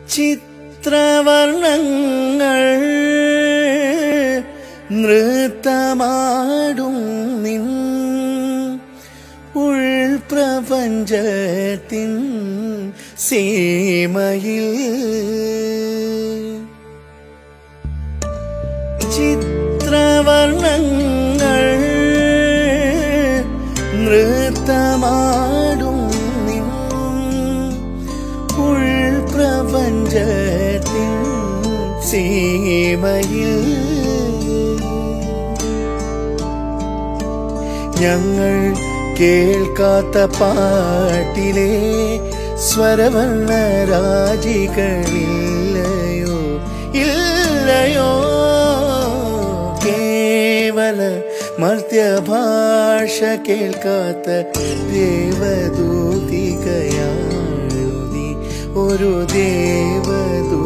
ചിത്രവർണ്ണങ്ങൾ നൃത്തമാടും നിൻ ഉൾപ്രപഞ്ചത്തിൻ സീമയിൽ ചിത്രവർണ്ണങ്ങൾ നൃത്തമാടും നിൻ ഉൾപ്രപഞ്ചത്തിൻ സീമയിൽ ഞങ്ങൾ കേൾക്കാത്ത പാട്ടിലെ സ്വരവർണ്ണ രാജികളില്ലയോ ഇല്ലയോ കേവല മർത്യഭാഷ കേൾക്കാത്ത ദേവദൂതികയാണു നീ ഒരു ദേവദൂ